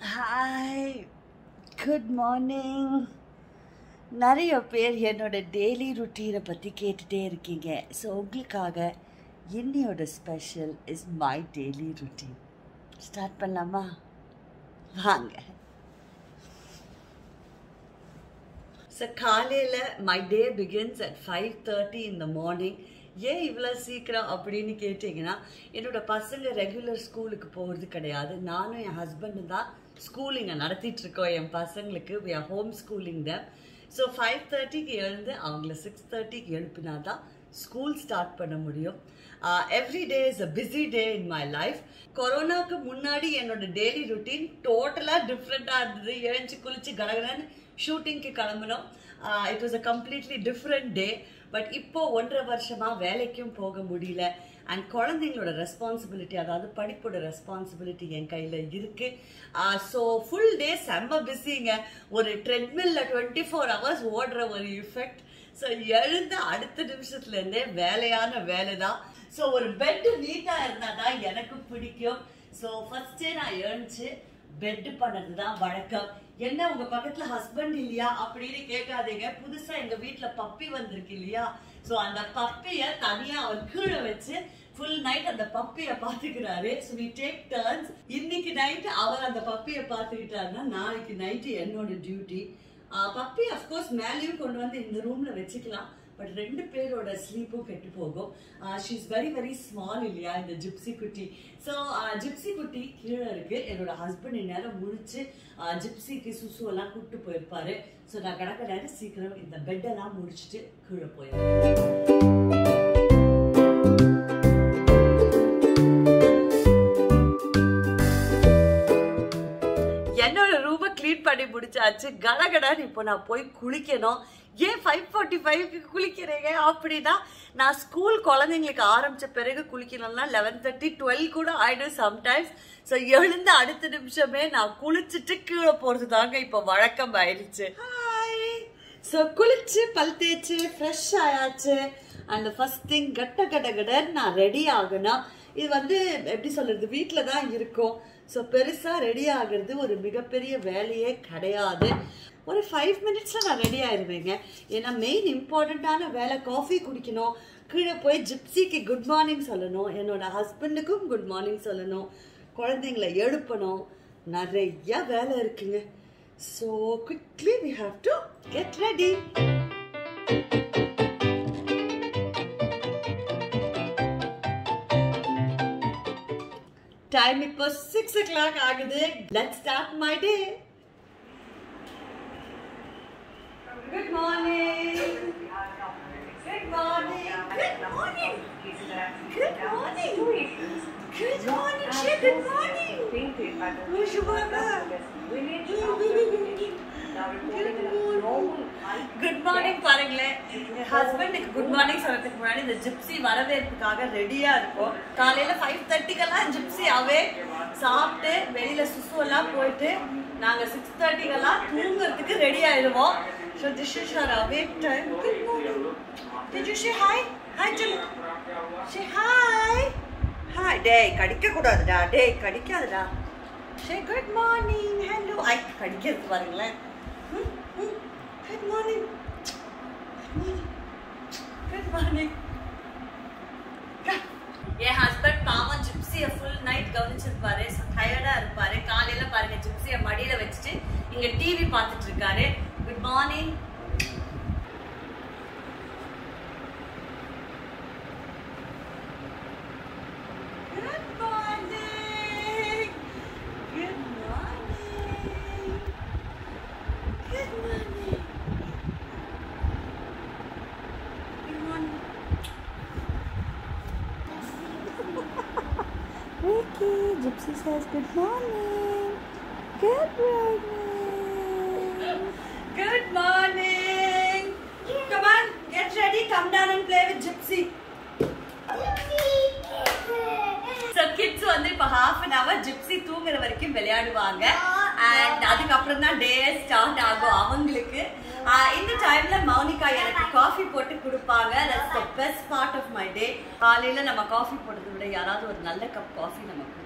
Hi good morning நிறைய பேர் என்னோட டெய்லி ருட்டீனை பற்றி கேட்டுகிட்டே இருக்கீங்க ஸோ உங்களுக்காக இன்னையோட special is my daily routine start பண்ணலாமா வாங்க ஸோ காலையில் my day begins at five thirty இந்த மார்னிங் ஏன் இவ்வளோ சீக்கிரம் அப்படின்னு கேட்டிங்கன்னா என்னோட பசங்க ரெகுலர் ஸ்கூலுக்கு போகிறது கிடையாது நானும் என் ஹஸ்பண்டும் தான் ஸ்கூல் இங்கே நடத்திட்டு இருக்கோம் என் பசங்களுக்கு we are home schooling the so five தேர்ட்டிக்கு எழுந்து அவங்கள சிக்ஸ் தேர்ட்டிக்கு எழுப்பினா தான் ஸ்கூல் ஸ்டார்ட் பண்ண முடியும் every day is a busy day in my life கொரோனாவுக்கு முன்னாடி என்னோட டெய்லி ருட்டீன் டோட்டலாக டிஃப்ரெண்ட்டாக இருந்தது எழுந்து குளிச்சு கடகடன்னு ஷூட்டிங்க்கு கிளம்பினோம் it was a completely different day but இப்போ ஒன்றரை வருஷமாக வேலைக்கும் போக முடியல அண்ட் குழந்தைங்களோட ரெஸ்பான்சிபிலிட்டி அதாவது படிப்போட ரெஸ்பான்சிபிலிட்டி என் கையில் இருக்கு ஸோ ஃபுல் டே செம்ம பிஸிங்க ஒரு ட்ரெட்மில்ல டுவெண்ட்டி ஃபோர் ஹவர்ஸ் ஓடுற ஒரு இஃபெக்ட் ஸோ எழுந்த அடுத்த நிமிஷத்துலேருந்தே வேலையான வேலை தான் ஸோ ஒரு பெட்டு நீட்டாக இருந்தால் தான் எனக்கு பிடிக்கும் ஸோ ஃபர்ஸ்டே நான் எழுந்துச்சு பெட் பண்ணது தான் வழக்கம் என்ன உங்க பக்கத்துல ஹஸ்பண்ட் இல்லையா அப்படின்னு கேட்காதீங்க புதுசா எங்க வீட்ல பப்பி வந்திருக்கு இல்லையா சோ அந்த பப்பிய தனியா அவர் கீழே வச்சு ஃபுல் நைட் அந்த பப்பிய பாத்துக்கிறாரு ஸோ வி டேக் டர்ன்ஸ் இன்னைக்கு நைட் அவர் அந்த பப்பிய பாத்துக்கிட்டாருன்னா நாளைக்கு நைட்டு என்னோட டியூட்டி பப்பி அஃப்கோர்ஸ் மேலேயும் கொண்டு வந்து இந்த ரூம்ல வச்சுக்கலாம் பட் ரெண்டு பேரோட ஸ்லீப்பும் கெட்டு போகும் she is very very small இல்லையா இந்த ஜிப்சி குட்டி ஸோ ஜிப்சி குட்டி கீழே இருக்கு என்னோட ஹஸ்பண்ட் இந்நேரம் முடிச்சு ஜிப்சிக்கு சுசு எல்லாம் கூப்பிட்டு போயிருப்பாரு ஸோ நான் கிடக்க நேரம் சீக்கிரம் இந்த பெட்டெல்லாம் முடிச்சுட்டு கீழே போயிருவேன் என்னோட ரூமை க்ளீன் பண்ணி முடிச்சாச்சு கடகடான்னு இப்போ நான் போய் குளிக்கணும் ஏன் ஃபைவ் ஃபார்ட்டி ஃபைவ்க்கு குளிக்கிறீங்க அப்படின்னா நான் ஸ்கூல் குழந்தைங்களுக்கு ஆரம்பித்த பிறகு குளிக்கணும்னா லெவன் தேர்ட்டி டுவெல் கூட ஆயிடும் சம்டைம்ஸ் ஸோ எழுந்த அடுத்த நிமிஷமே நான் குளிச்சுட்டு கீழே போகிறது தாங்க இப்போ வழக்கம் ஆயிடுச்சு ஹாய் ஸோ குளிச்சு பல் தேய்ச்சி ஃப்ரெஷ் ஆயாச்சு அண்ட் ஃபர்ஸ்ட் திங் கட்ட கட கடன்னு நான் ரெடி ஆகணும் இது வந்து எப்படி சொல்றது வீட்டில் தான் இருக்கும் ஸோ பெருசாக ரெடி ஆகிறது ஒரு மிகப்பெரிய வேலையே கிடையாது ஒரு ஃபைவ் மினிட்ஸில் நான் ரெடி ஆயிடுவேங்க ஏன்னா மெயின் இம்பார்ட்டண்ட்டான வேலை காஃபி குடிக்கணும் கீழே போய் ஜிப்சிக்கு குட் மார்னிங் சொல்லணும் என்னோட ஹஸ்பண்டுக்கும் குட் மார்னிங் சொல்லணும் குழந்தைங்கள எழுப்பணும் நிறைய வேலை இருக்குங்க so quickly we have to get ready time இப்போ சிக்ஸ் ஓ கிளாக் ஆகுது let start my day good morning good morning good morning good morning good morning say good morning சுபாகா குட் மார்னிங் பாருங்களேன் என் ஹஸ்பண்டுக்கு குட் மார்னிங் சொல்றதுக்கு முன்னாடி இந்த gypsy வரவேற்புக்காக ரெடியா இருக்கும் காலையில ஃபைவ் தேர்ட்டிக்கெல்லாம் ஜிப்சி அவே சாப்பிட்டு வெளியில சுசு எல்லாம் போயிட்டு நாங்க சிக்ஸ் தேர்ட்டிக்கெல்லாம் தூங்குறதுக்கு ரெடி ஆயிடுவோம் so this is our awake time good morning did you say hi hi சொல்லு சே ஹாய் ஹாய் டேய் கடிக்க கூடாதுடா டேய் கடிக்காதுடா say good morning hello I கடிக்கிறது பாருங்களேன் குட் மார்னிங் குட் மார்னிங் என் ஹஸ்பண்ட் பாவம் ஜிப்சிய ஃபுல் நைட் கவனிச்சிருப்பாரு டயர்டா இருப்பாரு காலையில பாருங்க ஜிப்சிய மடியில வச்சுட்டு இங்க டிவி பார்த்துட்டு இருக்காரு good morning good morning good morning good morning good morning Ricky, Gypsy says good morning. Good morning. Good morning. Come on, get ready. Come down and play with Gypsy. So kids வந்து இப்போ half an hour gypsy தூங்குற வரைக்கும் விளையாடுவாங்க and அதுக்கப்புறம் தான் day start ஆகும் அவங்களுக்கு ஆஹ் இந்த டைம்ல மௌனிகா எனக்கு காஃபி போட்டு கொடுப்பாங்க that's the best part of my day காலையில நம்ம காஃபி போடுறதை விட யாராவது ஒரு நல்ல கப் காஃபி நம்ம கொடுத்தா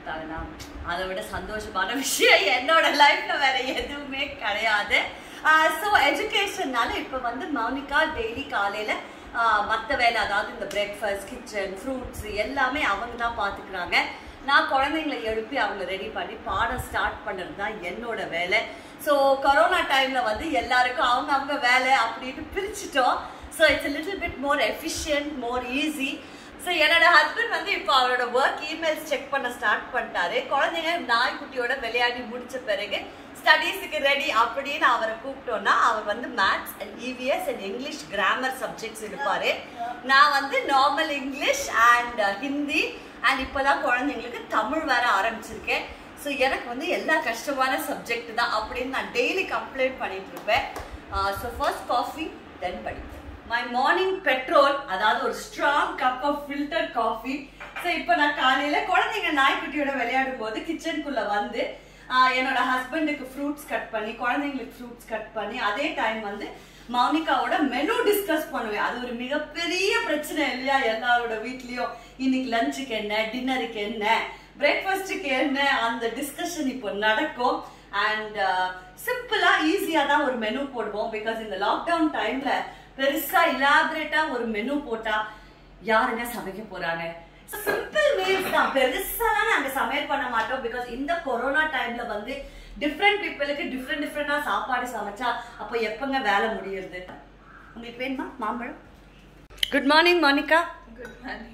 கொடுத்தாங்கன்னா அதை விட சந்தோஷமான விஷயம் என்னோட லைஃப்ல வேற எதுவுமே கிடையாது ஸோ எஜுகேஷன்னால இப்போ வந்து மௌனிகா டெய்லி காலையில மற்ற வேலை அதாவது இந்த பிரேக்ஃபாஸ்ட் கிச்சன் ஃப்ரூட்ஸ் எல்லாமே அவங்க தான் பார்த்துக்கிறாங்க நான் குழந்தைங்களை எழுப்பி அவங்கள ரெடி பண்ணி பாடம் ஸ்டார்ட் பண்ணுறது தான் என்னோட வேலை ஸோ கொரோனா டைம்ல வந்து எல்லாருக்கும் அவங்க அவங்க வேலை அப்படின்னு பிரிச்சுட்டோம் so it's little bit more efficient more easy so என்னோட ஹஸ்பண்ட் வந்து இப்போ அவரோட ஒர்க் இமெயில்ஸ் செக் பண்ண ஸ்டார்ட் பண்ணிட்டாரு குழந்தைங்க நாய்க்குட்டியோட விளையாடி முடிச்ச பிறகு ஸ்டடீஸுக்கு ரெடி அப்படின்னு அவரை கூப்பிட்டோம்னா அவர் வந்து maths and EVS and English grammar subjects எடுப்பாரு நான் வந்து normal English and Hindi and இப்போதான் குழந்தைங்களுக்கு தமிழ் வேற ஆரம்பிச்சிருக்கேன் ஸோ எனக்கு வந்து எல்லா கஷ்டமான சப்ஜெக்ட் தான் அப்படின்னு நான் டெய்லி கம்ப்ளைண்ட் பண்ணிட்டு இருப்பேன் ஸோ ஃபர்ஸ்ட் காஃபி தென் படிப்பேன் மை மார்னிங் பெட்ரோல் அதாவது ஒரு strong cup of filter coffee so இப்போ நான் காலையில குழந்தைங்க நாய்க்குட்டியோட விளையாடும் போது கிச்சனுக்குள்ள வந்து ஆஹ் என்னோட ஹஸ்பண்டுக்கு ஃப்ரூட்ஸ் கட் பண்ணி குழந்தைங்களுக்கு ஃப்ரூட்ஸ் கட் பண்ணி அதே டைம் வந்து மௌனிகாவோட மெனு டிஸ்கஸ் பண்ணுவேன் அது ஒரு மிகப்பெரிய பிரச்சனை இல்லையா எல்லாரோட வீட்லயும் இன்னைக்கு லஞ்சுக்கு என்ன டின்னருக்கு என்ன பிரேக்ஃபாஸ்ட்டுக்கு என்ன அந்த டிஸ்கஷன் இப்போ நடக்கும் அண்ட் சிம்பிளா ஈஸியா தான் ஒரு மெனு போடுவோம் பிகாஸ் இந்த லாக்டவுன் டைம்ல பெருசா இலாபரேட்டா ஒரு மெனு போட்டா யாருங்க சமைக்க போறாங்க சிம்பிள் மீல்ஸ் தான் பெருசாலாம் நாங்க சமையல் பண்ண மாட்டோம் பிகாஸ் இந்த கொரோனா டைம்ல வந்து டிஃப்ரெண்ட் பீப்புளுக்கு டிஃப்ரெண்ட் டிஃப்ரெண்டா சாப்பாடு சமைச்சா அப்போ எப்பங்க வேலை முடியுது உங்களுக்கு வேணுமா மாம்பழம் good morning Monika good morning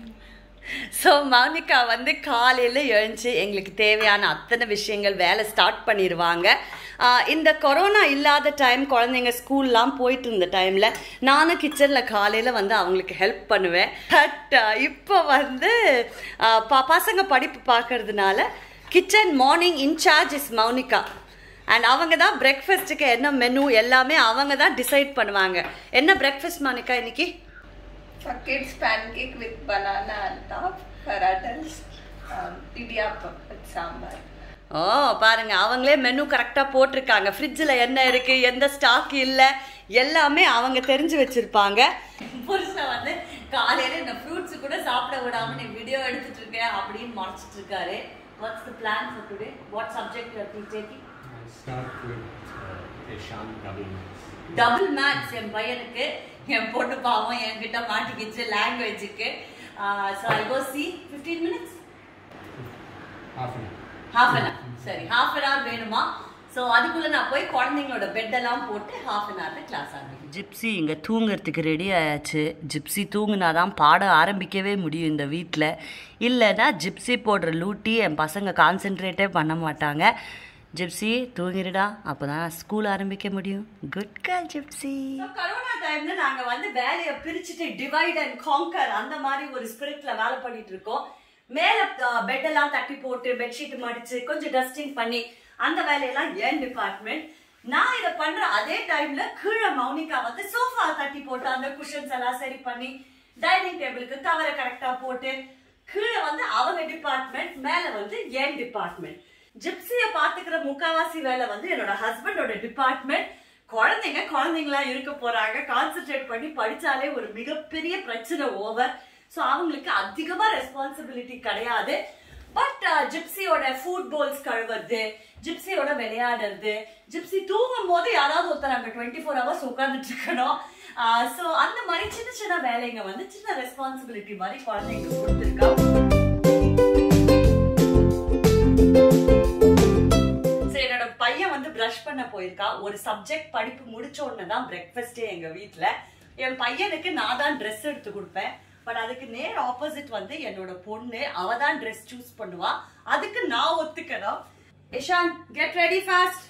so Mounika வந்து காலையில் எழுந்துச்சு எங்களுக்கு தேவையான அத்தனை விஷயங்கள் வேலை ஸ்டார்ட் பண்ணிடுவாங்க ஆஹ் இந்த கொரோனா இல்லாத டைம் குழந்தைங்க ஸ்கூல்லாம் போயிட்டு இருந்த டைமில் நானும் கிச்சனில் காலையில் வந்து அவங்களுக்கு ஹெல்ப் பண்ணுவேன் பட் இப்போ வந்து ஆஹ் ப- பசங்க படிப்பு பார்க்கறதுனால kitchen morning in-charge is Mounika and அவங்க தான் பிரேக்ஃபாஸ்ட்டுக்கு என்ன மெனு எல்லாமே அவங்க தான் டிசைட் பண்ணுவாங்க என்ன பிரேக்ஃபாஸ்ட் மௌனிகா இன்னைக்கு For kids, pancake with banana on top. For adults, um, idiyappam with sambar. ஓ பாருங்க அவங்களே மெனு கரெக்டாக போட்டிருக்காங்க ஃப்ரிட்ஜில் என்ன இருக்கு எந்த ஸ்டாக் இல்லை எல்லாமே அவங்க தெரிஞ்சு வச்சிருப்பாங்க புருஷன் வந்து காலையில இந்த ஃப்ரூட்ஸ் கூட சாப்பிட விடாம நீ வீடியோ எடுத்துட்டு இருக்கேன் அப்படின்னு மறைச்சிட்டு இருக்காரு what's the plan for today what subject you are taking I start with uh, Ishan double maths. Double maths என் பையனுக்கு என் பொண்ணு பாவம் என்கிட்ட மாட்டிக்கிச்சு லாங்குவேஜுக்கு so I go see fifteen minutes Half an hour. Half an hour சரி half an hour வேணுமா ஸோ அதுக்குள்ள நான் போய் குழந்தைங்களோட பெட்டெல்லாம் போட்டு ஹாஃப் அன் ஹவர்ல கிளாஸ் ஆரம்பிக்கும் ஜிப்சி இங்கே தூங்குறதுக்கு ரெடி ஆயாச்சு ஜிப்சி தூங்குனாதான் பாடம் ஆரம்பிக்கவே முடியும் இந்த வீட்டில் இல்லைன்னா ஜிப்சி போடுற லூட்டி என் பசங்க கான்சென்ட்ரேட்டே பண்ண மாட்டாங்க ஜிப்சி தூங்கிடுடா அப்போ தான் ஸ்கூல் ஆரம்பிக்க முடியும் குட் கால் ஜிப்சி கரோனா டைம்ல நாங்கள் வந்து வேலையை பிரிச்சுட்டு டிவைட் அண்ட் காங்கர் அந்த மாதிரி ஒரு ஸ்பிரிட்ல வேலை பண்ணிட்டு இருக்கோம் மேல பெட் எல்லாம் தட்டி போட்டு பெட்ஷீட் மடிச்சு கொஞ்சம் டஸ்டிங் பண்ணி அந்த வேலையெல்லாம் என் டிபார்ட்மெண்ட் நான் இதை பண்ற அதே டைம்ல கீழே மௌனிகா வந்து சோஃபா தட்டி போட்டு அந்த குஷன்ஸ் எல்லாம் சரி பண்ணி டைனிங் டேபிளுக்கு கவரை கரெக்டா போட்டு கீழே வந்து அவங்க டிபார்ட்மெண்ட் மேல வந்து என் டிபார்ட்மெண்ட் ஜிப்சிய பாத்துக்கிற முக்காவாசி வேலை வந்து என்னோட ஹஸ்பண்டோட டிபார்ட்மெண்ட் குழந்தைங்க குழந்தைங்களா இருக்க போறாங்க கான்சென்ட்ரேட் பண்ணி படிச்சாலே ஒரு மிகப்பெரிய பிரச்சனை ஓவர் ஸோ அவங்களுக்கு அதிகமா ரெஸ்பான்சிபிலிட்டி கிடையாது பட் ஜிப்சியோட ஃபுட் போல்ஸ் கழுவுறது ஜிப்சியோட விளையாடுறது ஜிப்சி தூங்கும் போது யாராவது ஒருத்தர் அங்கே டுவெண்ட்டி ஃபோர் ஹவர்ஸ் உட்காந்துட்டு இருக்கணும் ஸோ அந்த மாதிரி சின்ன சின்ன வேலைங்க வந்து சின்ன ரெஸ்பான்சிபிலிட்டி மாதிரி குழந்தைங்களுக்கு கொடுத்துருக்கா சரி என்னோட பையன் வந்து ப்ரஷ் பண்ண போயிருக்கா ஒரு சப்ஜெக்ட் படிப்பு முடிச்ச உடனே தான் பிரேக்ஃபாஸ்டே எங்க வீட்ல என் பையனுக்கு நான் தான் ட்ரெஸ் எடுத்து கொடுப்பேன் பட் அதுக்கு நேர் ஆப்போசிட் வந்து என்னோட பொண்ணு அவ தான் ட்ரெஸ் சூஸ் பண்ணுவா அதுக்கு நான் ஒத்துக்கணும் Ishan get ready fast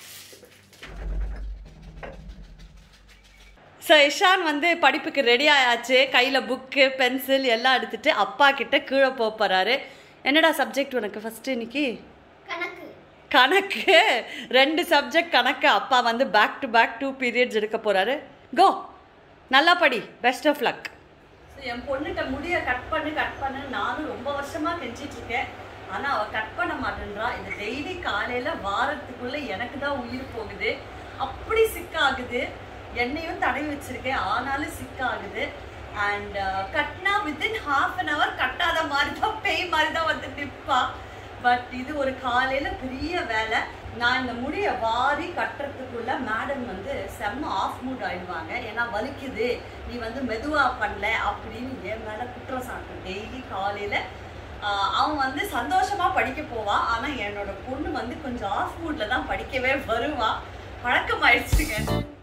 so Ishan வந்து படிப்புக்கு ரெடி ஆயாச்சு கையில் புக்கு பென்சில் எல்லாம் எடுத்துட்டு அப்பா கிட்ட கீழே போக போறாரு என்னடா சப்ஜெக்ட் உனக்கு ஃபர்ஸ்ட் இன்னைக்கு கணக்கு கணக்கு ரெண்டு சப்ஜெக்ட் கணக்கு அப்பா வந்து back to back two periods எடுக்க போறாரு கோ நல்லா படி பெஸ்ட் ஆஃப் லக் என் பொண்ணுகிட்ட முடிய கட் பண்ணு கட் பண்ணு நானும் ரொம்ப வருஷமா கெஞ்சிட்டு இருக்கேன் ஆனா அவ கட் பண்ண மாட்டேன்றா இந்த டெய்லி காலையில வாரத்துக்குள்ள எனக்கு தான் உயிர் போகுது அப்படி சிக்காகுது என்னையும் தடவி வச்சிருக்கேன் ஆனாலும் சிக்காகுது அண்ட் கட்னா வித்தின் ஹாஃப் அன் ஹவர் கட்டாத மாதிரி தான் பேய் மாதிரி தான் வந்து நிற்பா பட் இது ஒரு காலையில பெரிய வேலை நான் இந்த முடியை வாரி கட்டுறதுக்குள்ள மேடம் வந்து செம்ம ஆஃப் மூட் ஆயிடுவாங்க ஏன்னா வலிக்குது நீ வந்து மெதுவா பண்ணல அப்படின்னு என் மேல குற்றம் சாட்டும் டெய்லி காலையில ஆஹ் அவன் வந்து சந்தோஷமா படிக்க போவான் ஆனா என்னோட பொண்ணு வந்து கொஞ்சம் ஆஃப் மூட்ல தான் படிக்கவே வருவா பழக்கமாயிடுச்சுங்க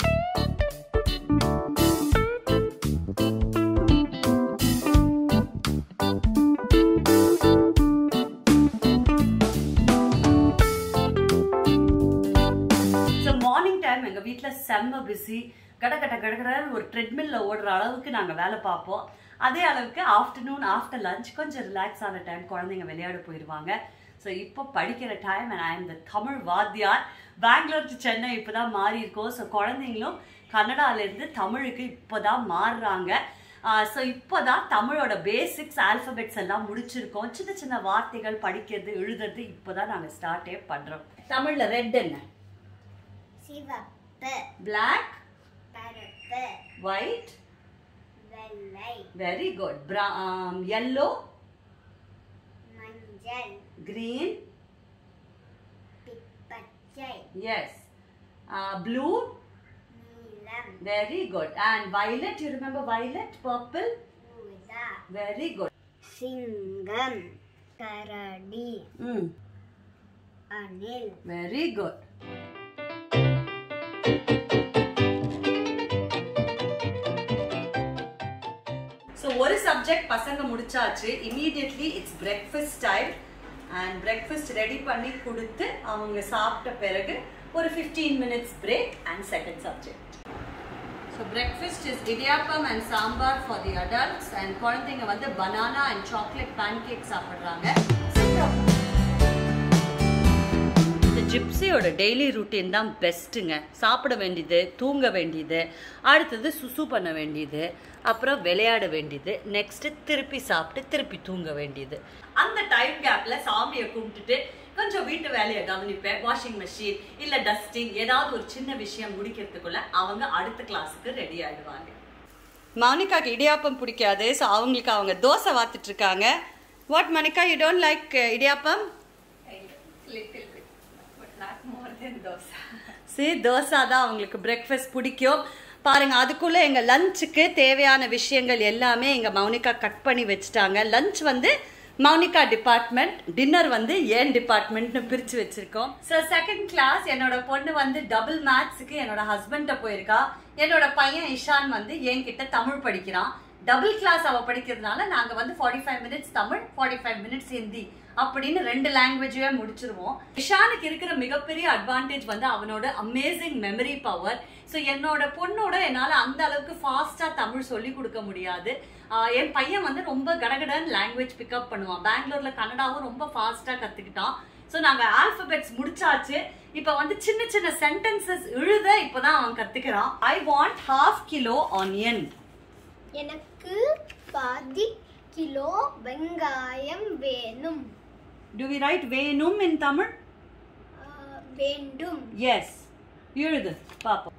ஸோ மார்னிங் டைம் எங்கள் வீட்டில் செம்ம பிஸி கட கட கட கடன்னு ஒரு ட்ரெட்மில்ல ஓடுற அளவுக்கு நாங்கள் வேலை பார்ப்போம் அதே அளவுக்கு ஆஃப்டர்நூன் ஆஃப்டர் லஞ்ச் கொஞ்சம் ரிலாக்ஸ் ஆன டைம் குழந்தைங்க விளையாட போயிடுவாங்க ஸோ இப்போ படிக்கிற டைம் அண்ட் ஐ இந்த தமிழ் வாத்தியார் பெங்களூர் டு சென்னை இப்போ தான் மாறி இருக்கோம் ஸோ குழந்தைங்களும் கன்னடாலேருந்து தமிழுக்கு இப்போ தான் மாறுறாங்க ஸோ இப்போ தான் தமிழோட பேசிக்ஸ் ஆல்ஃபபெட்ஸ் எல்லாம் முடிச்சிருக்கோம் சின்ன சின்ன வார்த்தைகள் படிக்கிறது எழுதுறது இப்போ தான் நாங்கள் ஸ்டார்ட்டே பண்ணுறோம் தமிழில் ரெட் என்ன சிவப்பு பிளாக் பருப்பு ஒயிட் வெள்ளை வெரி குட் yellow மஞ்சள் green பி- பச்சை yes uh, blue நீலம் very good and violet you remember violet purple ஊதா very good சிங்கம் கரடி mm. அணில் very good ஸோ ஒரு சப்ஜெக்ட் பசங்க முடிச்சாச்சு immediately it's breakfast time and breakfast ready பண்ணி கொடுத்து அவங்க சாப்பிட்ட பிறகு ஒரு fifteen minutes break and second subject so breakfast is idiyappam and sambar for the adults and குழந்தைங்க வந்து பனானா அண்ட் சாக்லேட் பேன்கேக் சாப்பிட்றாங்க இந்த ஜிப்சியோட டெய்லி ரூட்டீன் தான் பெஸ்ட்டுங்க சாப்பிட வேண்டியது தூங்க வேண்டியது அடுத்தது சுசு பண்ண வேண்டியது அப்புறம் விளையாட வேண்டியது நெக்ஸ்ட் திருப்பி சாப்பிட்டு திருப்பி தூங்க வேண்டியது அந்த டைம் கேப்ல சாமியை கும்பிட்டுட்டு கொஞ்சம் வீட்டு வேலையை கவனிப்பேன் வாஷிங் மெஷின் இல்ல டஸ்டிங் ஏதாவது ஒரு சின்ன விஷயம் முடிக்கிறதுக்குள்ள அவங்க அடுத்த கிளாஸுக்கு ரெடி ஆயிடுவாங்க மௌனிகாக்கு இடியாப்பம் பிடிக்காது ஸோ அவங்களுக்கு அவங்க தோசை வாத்துட்டு இருக்காங்க what Manika you don't like idiyappam little bit but not more then dosa சரி தோசை தான் அவங்களுக்கு பிரேக்ஃபாஸ்ட் பிடிக்கும் பாருங்க அதுக்குள்ள எங்க லஞ்சுக்கு தேவையான விஷயங்கள் எல்லாமே எங்க மௌனிகா கட் பண்ணி வச்சுட்டாங்க லஞ்ச் வந்து மௌனிகா டிபார்ட்மெண்ட் டின்னர் வந்து ஏன் டிபார்ட்மெண்ட்னு பிரிச்சு வச்சிருக்கோம் ஸோ செகண்ட் கிளாஸ் என்னோட பொண்ணு வந்து டபுள் மேத்ஸுக்கு என்னோட ஹஸ்பண்ட போயிருக்கா என்னோட பையன் இஷான் வந்து என்கிட்ட தமிழ் படிக்கிறான் டபுள் கிளாஸ் அவ படிக்கிறதுனால நாங்க வந்து forty five minutes Tamil forty five minutes Hindi அப்படின்னு ரெண்டு லாங்குவேஜே முடிச்சிருவோம் இஷானுக்கு இருக்கிற மிகப்பெரிய அட்வான்டேஜ் வந்து அவனோட அமேசிங் மெமரி பவர் ஸோ என்னோட பொண்ணோட என்னால் அந்த அளவுக்கு ஃபாஸ்ட்டாக தமிழ் சொல்லி கொடுக்க முடியாது ஆஹ் என் பையன் வந்து ரொம்ப கடகடன்னு லாங்குவேஜ் பிக்கப் பண்ணுவான் பெங்களூர்ல கன்னடாவும் ரொம்ப ஃபாஸ்ட்டாக கற்றுக்கிட்டான் ஸோ நாங்கள் ஆல்பபெட்ஸ் முடிச்சாச்சு இப்போ வந்து சின்ன சின்ன சென்டென்சஸ் எழுத இப்போதான் அவன் கற்றுக்கிறான் I want half kilo onion எனக்கு பாதி கிலோ வெங்காயம் வேணும் டு வி ரைட் வேணும் இன் தமிழ் ஆ, வேண்டும் எஸ் எழுது பாப்போம்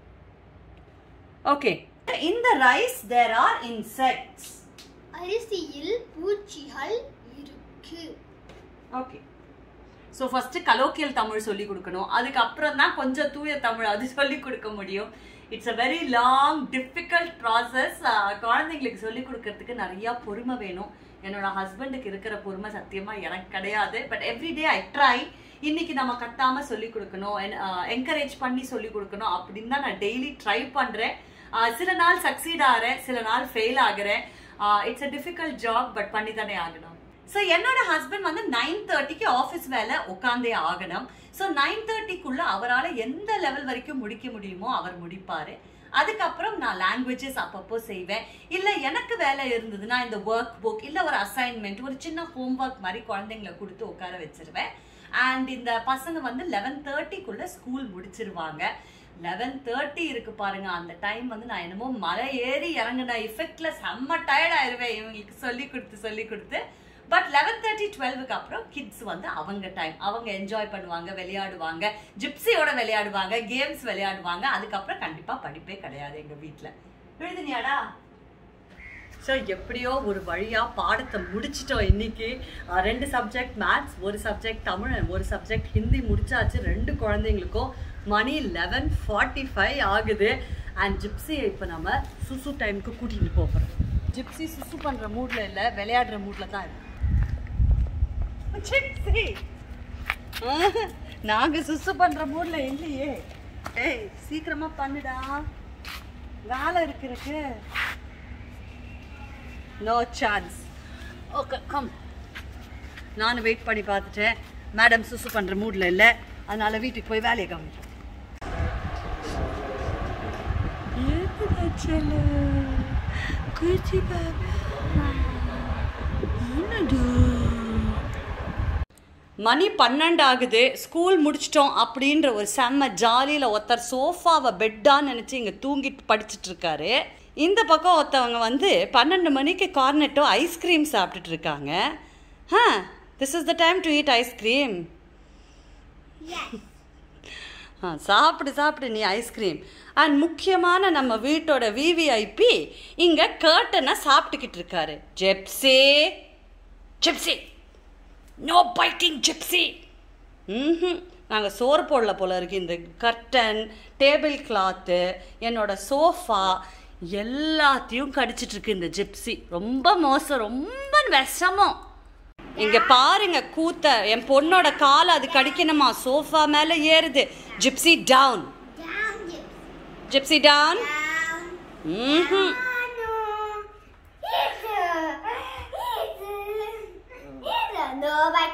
ஓகே இந்த ரைஸ் தேர் ஆர் இன்செக்ட்ஸ் அரிசியில் பூச்சிகள் இருக்கு okay so first colloquial Tamil சொல்லி கொடுக்கணும் அதுக்கப்புறம் தான் கொஞ்சம் தூய தமிழ் அது சொல்லி கொடுக்க முடியும் it's a very long difficult process குழந்தைங்களுக்கு சொல்லி கொடுக்கறதுக்கு நிறைய பொறுமை வேணும் என்னோட ஹஸ்பண்டுக்கு இருக்கிற பொறுமை சத்தியமா எனக்கு கிடையாது பட் எவ்ரிடே ஐ ட்ரை இன்னைக்கு நம்ம கத்தாம சொல்லி கொடுக்கணும் என்கரேஜ் பண்ணி சொல்லி கொடுக்கணும் அப்படின்னு தான் நான் டெய்லி ட்ரை பண்றேன் ஆஹ் சில நாள் சக்சீட் ஆகிறேன் சில நாள் ஃபெயில் ஆகுறேன் it's a difficult job but பண்ணி தானே ஆகணும் ஸோ என்னோட ஹஸ்பண்ட் வந்து நைன் தேர்ட்டிக்கு ஆஃபீஸ் வேலை உட்காந்தே ஆகணும் ஸோ நைன் தேர்ட்டிக்குள்ள அவரால் எந்த லெவல் வரைக்கும் முடிக்க முடியுமோ அவர் முடிப்பாரு அதுக்கப்புறம் நான் லாங்குவேஜஸ் அப்பப்போ செய்வேன் இல்லை எனக்கு வேலை இருந்ததுன்னா இந்த ஒர்க் புக் இல்லை ஒரு அசைன்மெண்ட் ஒரு சின்ன ஹோம்ஒர்க் மாதிரி குழந்தைங்களை கொடுத்து உட்கார வச்சிருவேன் அண்ட் இந்த பசங்க வந்து லெவன் தேர்ட்டிக்குள்ள ஸ்கூல் முடிச்சிருவாங்க லெவன் தேர்ட்டி இருக்கு பாருங்க அந்த டைம் வந்து நான் என்னமோ மலை ஏறி இறங்குன இஃபெக்ட்ல செம்ம டயர்ட் ஆயிருவேன் இவங்களுக்கு சொல்லி கொடுத்து சொல்லி கொடுத்து பட் லெவன் தேர்ட்டி டுவெல்வுக்கு அப்புறம் கிட்ஸ் வந்து அவங்க டைம் அவங்க என்ஜாய் பண்ணுவாங்க விளையாடுவாங்க ஜிப்சியோட விளையாடுவாங்க கேம்ஸ் விளையாடுவாங்க அதுக்கப்புறம் கண்டிப்பா படிப்பே கிடையாது எங்க வீட்ல எழுதுனியாடா ஸோ எப்படியோ ஒரு வழியாக பாடத்தை முடிச்சிட்டோம் இன்னைக்கு அஹ் ரெண்டு சப்ஜெக்ட் மேத்ஸ் ஒரு சப்ஜெக்ட் தமிழ் and ஒரு சப்ஜெக்ட் ஹிந்தி முடிச்சாச்சு ரெண்டு குழந்தைங்களுக்கும் மணி லெவன் ஃபார்ட்டி ஃபைவ் ஆகுது அண்ட் ஜிப்ஸியை இப்போ நம்ம சுசு டைமுக்கு கூட்டிகிட்டு போகிறோம் ஜிப்ஸி சுசு பண்ணுற மூடில் இல்லை விளையாடுற மூடில் தான் இருக்கு ஜிப்ஸி நாங்கள் சுசு பண்ணுற மூடில் இல்லையே ஏய் சீக்கிரமாக பண்ணுடா வேலை இருக்கிறதுக்கு நோ சான்ஸ் ஓகே கம் நானும் வெயிட் பண்ணி பார்த்துட்டேன் மேடம் சுசு பண்ணுற மூடில் இல்லை அதனால வீட்டுக்கு போய் வேலையை கவனிப்போம் மணி பன்னெண்டு ஆகுது ஸ்கூல் முடிச்சிட்டோம் அப்படின்ற ஒரு செம்ம ஜாலியில் ஒருத்தர் சோஃபாவை பெட்டான்னு நினச்சி இங்கே தூங்கிட்டு படிச்சுட்டு இருக்காரு இந்த பக்கம் ஒருத்தவங்க வந்து பன்னெண்டு மணிக்கு கார்னெட்டோ ஐஸ்கிரீம் சாப்பிட்டுட்டு இருக்காங்க ah this is the time to eat ice cream ah சாப்பிடு சாப்பிடு நீ ஐஸ்கிரீம் அண்ட் முக்கியமான நம்ம வீட்டோட விவிஐபி இங்கே கர்ட்டனை சாப்பிட்டுக்கிட்டு இருக்காரு Gypsy Gypsy no biting Gypsy ம் நாங்கள் சோறு போடல போல இருக்கு இந்த கர்டன் டேபிள் கிளாத்து என்னோட சோஃபா எல்லாத்தையும் கடிச்சிட்டு இருக்கு இந்த ஜிப்ஸி ரொம்ப மோசம் ரொம்ப விஷமம் இங்க பாருங்க கூத்த என் பொண்ணோட காலை அது கடிக்கணுமா சோஃபா மேல ஏறுது Gypsy down Down, Gypsy. Gypsy down Down. ம் Oh, no. It's a, it's a, it's a no bite.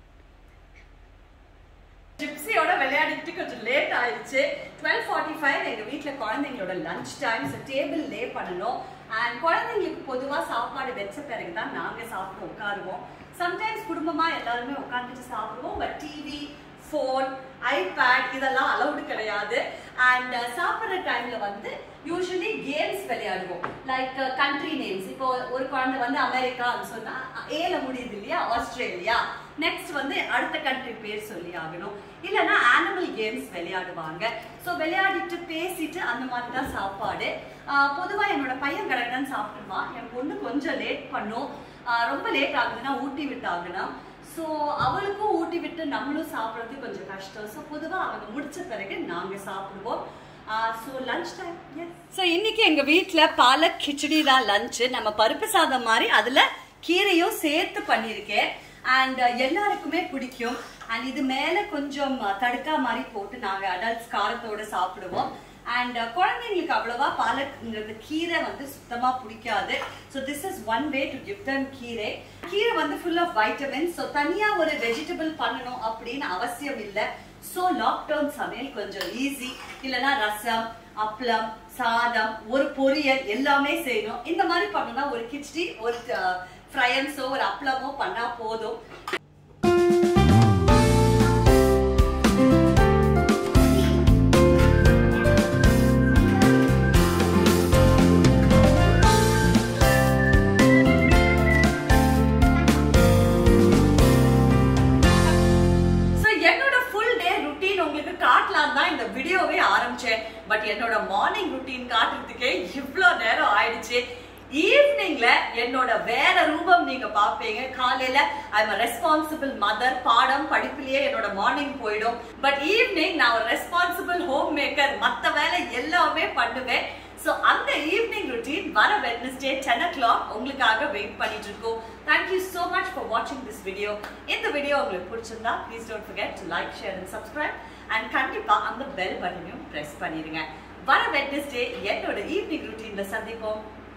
ஜிப்ஸியோட விளையாடிட்டு கொஞ்சம் லேட் ஆயிடுச்சு டுவெல் ஃபார்ட்டி ஃபைவ் எங்கள் வீட்டில் குழந்தைங்களோட lunch time so table lay பண்ணணும் அண்ட் குழந்தைங்களுக்கு பொதுவாக சாப்பாடு வச்ச பிறகு தான் நாங்கள் சாப்பிட்டு உட்காருவோம் சம்டைம்ஸ் குடும்பமாக எல்லாருமே உட்காந்துட்டு சாப்பிடுவோம் பட் டிவி ஃபோன் ஐபேட் இதெல்லாம் அலௌடு கிடையாது அண்ட் சாப்பிட்ற டைமில் வந்து யூஸ்வலி கேம்ஸ் விளையாடுவோம் லைக் கண்ட்ரி நேம்ஸ் இப்போ ஒரு குழந்தை வந்து அமெரிக்கான்னு சொன்னால் ஏல முடியுது இல்லையா ஆஸ்திரேலியா நெக்ஸ்ட் வந்து அடுத்த கண்ட்ரி பேர் சொல்லி ஆகணும் இல்லைன்னா ஆனிமல் கேம்ஸ் விளையாடுவாங்க ஸோ விளையாடிட்டு பேசிட்டு அந்த மாதிரி தான் சாப்பாடு பொதுவாக என்னோட பையன் கடகடன் சாப்பிட்டுருவான் என் பொண்ணு கொஞ்சம் லேட் பண்ணும் ஆஹ் ரொம்ப லேட் ஆகுதுன்னா ஊட்டி விட்டாங்கன்னா ஸோ அவளுக்கும் ஊட்டி விட்டு நம்மளும் சாப்பிட்றது கொஞ்சம் கஷ்டம் ஸோ பொதுவாக அவங்க முடிச்ச பிறகு நாங்கள் சாப்பிடுவோம் ஸோ லஞ்ச் டைம் ஸோ இன்னைக்கு எங்கள் வீட்டில் பாலக் கிச்சடி தான் லஞ்சு நம்ம பருப்பு சாதம் மாதிரி அதில் கீரையும் சேர்த்து பண்ணியிருக்கேன் அண்ட் எல்லாருக்குமே பிடிக்கும் அண்ட் இது மேலே கொஞ்சம் தடுக்கா மாதிரி போட்டு நாங்கள் அடல்ட்ஸ் காரத்தோட சாப்பிடுவோம் அண்ட் குழந்தைங்களுக்கு அவ்வளவா பாலக்ங்கிறது கீரை வந்து சுத்தமா பிடிக்காது so this is one way to give them keerai keerai வந்து ஃபுல் ஆஃப் வைட்டமின்ஸ் ஸோ தனியா ஒரு வெஜிடபிள் பண்ணணும் அப்படின்னு அவசியம் இல்லை ஸோ லாக்டவுன் சமையல் கொஞ்சம் ஈஸி இல்லைன்னா ரசம் அப்பளம் சாதம் ஒரு பொரியல் எல்லாமே செய்யணும் இந்த மாதிரி பண்ணணும்னா ஒரு கிச்சடி ஒரு ஃப்ரையன்ஸோ ஒரு அப்பளமோ பண்ணா போதும் So, என்னோட ஃபுல் டே ருட்டீன் உங்களுக்கு காட்டலாம் தான் இந்த வீடியோவே ஆரம்பிச்சேன் பட் என்னோட மார்னிங் ருட்டீன் காட்டுறதுக்கே இவ்வளோ நேரம் ஆயிடுச்சு ஈவினிங்ல என்னோட வேற ரூபம் நீங்க பாப்பீங்க காலையில ஐ எம் ரெஸ்பான்சிபிள் மதர் பாடம் படிப்புலயே என்னோட மார்னிங் போயிடும் பட் ஈவினிங் நான் ஒரு ரெஸ்பான்சிபிள் ஹோம் மேக்கர் மத்த வேலை எல்லாமே பண்ணுவேன் ஸோ அந்த ஈவினிங் ருட்டீன் வர வெட்னஸ்டே டென் ஓ கிளாக் உங்களுக்காக வெயிட் பண்ணிட்டு இருக்கோம் தேங்க்யூ ஸோ மச் ஃபார் வாட்சிங் திஸ் வீடியோ இந்த வீடியோ உங்களுக்கு பிடிச்சிருந்தா please don't forget to like share and subscribe and கண்டிப்பா அந்த பெல் பட்டனையும் ப்ரெஸ் பண்ணிடுங்க வர வெட்னஸ்டே என்னோட ஈவினிங் ருட்டீன்ல சந்திப்போம்